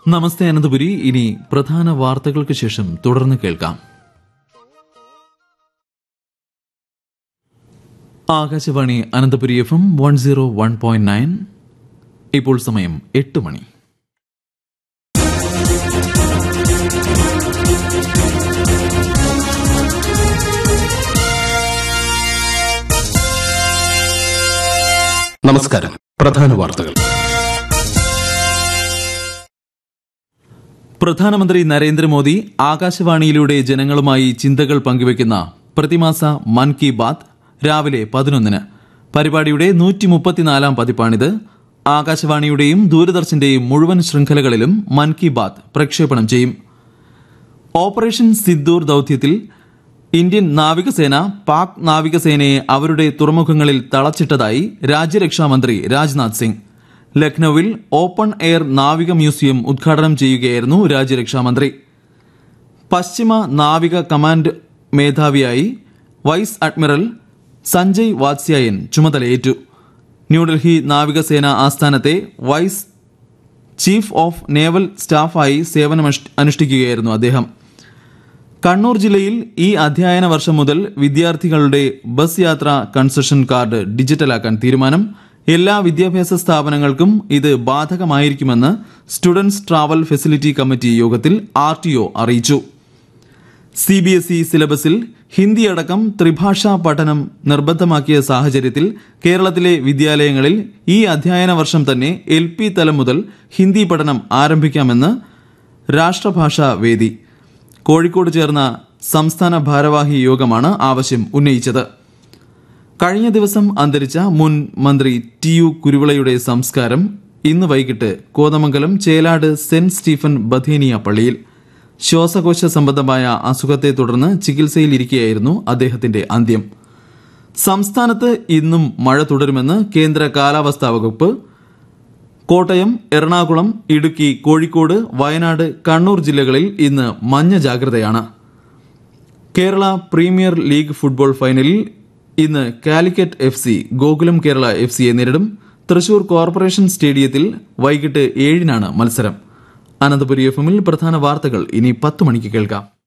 നമസ്തേ അനന്തപുരി ഇനി പ്രധാന വാർത്തകൾക്ക് ശേഷം തുടർന്ന് കേൾക്കാം Akashvani Ananthapuri F M one zero one point nine ഇപ്പോൾ സമയം എട്ട് മണി നമസ്കാരം പ്രധാന വാർത്തകൾ പ്രധാനമന്ത്രി നരേന്ദ്രമോദി ആകാശവാണിയിലൂടെ ജനങ്ങളുമായി ചിന്തകൾ പങ്കുവയ്ക്കുന്ന പ്രതിമാസ മൻ കി ബാത് രാവിലെ പതിനൊന്നിന് പരിപാടിയുടെ നൂറ്റി മുപ്പത്തിനാലാം പതിപ്പാണിത് ആകാശവാണിയുടെയും ദൂരദർശന്റെയും മുഴുവൻ ശൃംഖലകളിലും മൻ കി ബാത് പ്രക്ഷേപണം ചെയ്യും ഓപ്പറേഷൻ സിന്ദൂർ ദൌത്യത്തിൽ ഇന്ത്യൻ നാവികസേന പാക് നാവികസേനയെ അവരുടെ തുറമുഖങ്ങളിൽ തളച്ചിട്ടതായി രാജ്യരക്ഷാമന്ത്രി രാജ്നാഥ് സിംഗ് ലക്നൌവിൽ ഓപ്പൺ എയർ നാവിക മ്യൂസിയം ഉദ്ഘാടനം ചെയ്യുകയായിരുന്നു രാജ്യരക്ഷാമന്ത്രി പശ്ചിമ നാവിക കമാൻഡ് മേധാവിയായി വൈസ് അഡ്മിറൽ സഞ്ജയ് വാത്സ്യായൻ ചുമതലയേറ്റു ന്യൂഡൽഹി നാവികസേന ആസ്ഥാനത്തെ വൈസ് ചീഫ് ഓഫ് നേവൽ സ്റ്റാഫായി സേവനം അനുഷ്ഠിക്കുകയായിരുന്നു അദ്ദേഹം കണ്ണൂർ ജില്ലയിൽ ഈ അധ്യയന വർഷം മുതൽ വിദ്യാർത്ഥികളുടെ ബസ് യാത്രാ കൺസെഷൻ കാർഡ് ഡിജിറ്റലാക്കാൻ തീരുമാനം എല്ലാ വിദ്യാഭ്യാസ സ്ഥാപനങ്ങൾക്കും ഇത് ബാധകമായിരിക്കുമെന്ന് സ്റ്റുഡൻസ് ട്രാവൽ ഫെസിലിറ്റി കമ്മിറ്റി യോഗത്തിൽ ആർ ടി ഒ അറിയിച്ചു സി ബി എസ് ഇ സിലബസിൽ ഹിന്ദി അടക്കം ത്രിഭാഷാ പഠനം നിർബന്ധമാക്കിയ സാഹചര്യത്തിൽ കേരളത്തിലെ വിദ്യാലയങ്ങളിൽ ഈ അധ്യയന വർഷം തന്നെ എൽ പി തലം മുതൽ ഹിന്ദി പഠനം ആരംഭിക്കാമെന്ന് രാഷ്ട്രഭാഷാ വേദി കോഴിക്കോട് ചേർന്ന സംസ്ഥാന ഭാരവാഹി യോഗമാണ് ആവശ്യം ഉന്നയിച്ചത് കഴിഞ്ഞ ദിവസം അന്തരിച്ച മുൻ മന്ത്രി ടി യു കുരുവിളയുടെ സംസ്കാരം ഇന്ന് വൈകിട്ട് Kothamangalam Chelad saint Stephen Bethania പള്ളിയിൽ ശ്വാസകോശ സംബന്ധമായ അസുഖത്തെ തുടർന്ന് ചികിത്സയിലിരിക്കെയായിരുന്നു അദ്ദേഹത്തിന്റെ അന്ത്യം സംസ്ഥാനത്ത് ഇന്നും മഴ തുടരുമെന്ന് കേന്ദ്ര കാലാവസ്ഥാ വകുപ്പ് കോട്ടയം എറണാകുളം ഇടുക്കി കോഴിക്കോട് വയനാട് കണ്ണൂർ ജില്ലകളിൽ ഇന്ന് മഞ്ഞ ജാഗ്രതയാണ് കേരള പ്രീമിയർ ലീഗ് ഫുട്ബോൾ ഫൈനലിൽ ഇന്ന് Calicut F C Gokulam Kerala F സിയെ നേരിടും തൃശൂർ കോർപ്പറേഷൻ സ്റ്റേഡിയത്തിൽ വൈകിട്ട് ഏഴിനാണ് മത്സരം അനന്തപുരി എഫ് എമ്മിൽ പ്രധാന വാർത്തകൾ ഇനി പത്ത് മണിക്ക് കേൾക്കാം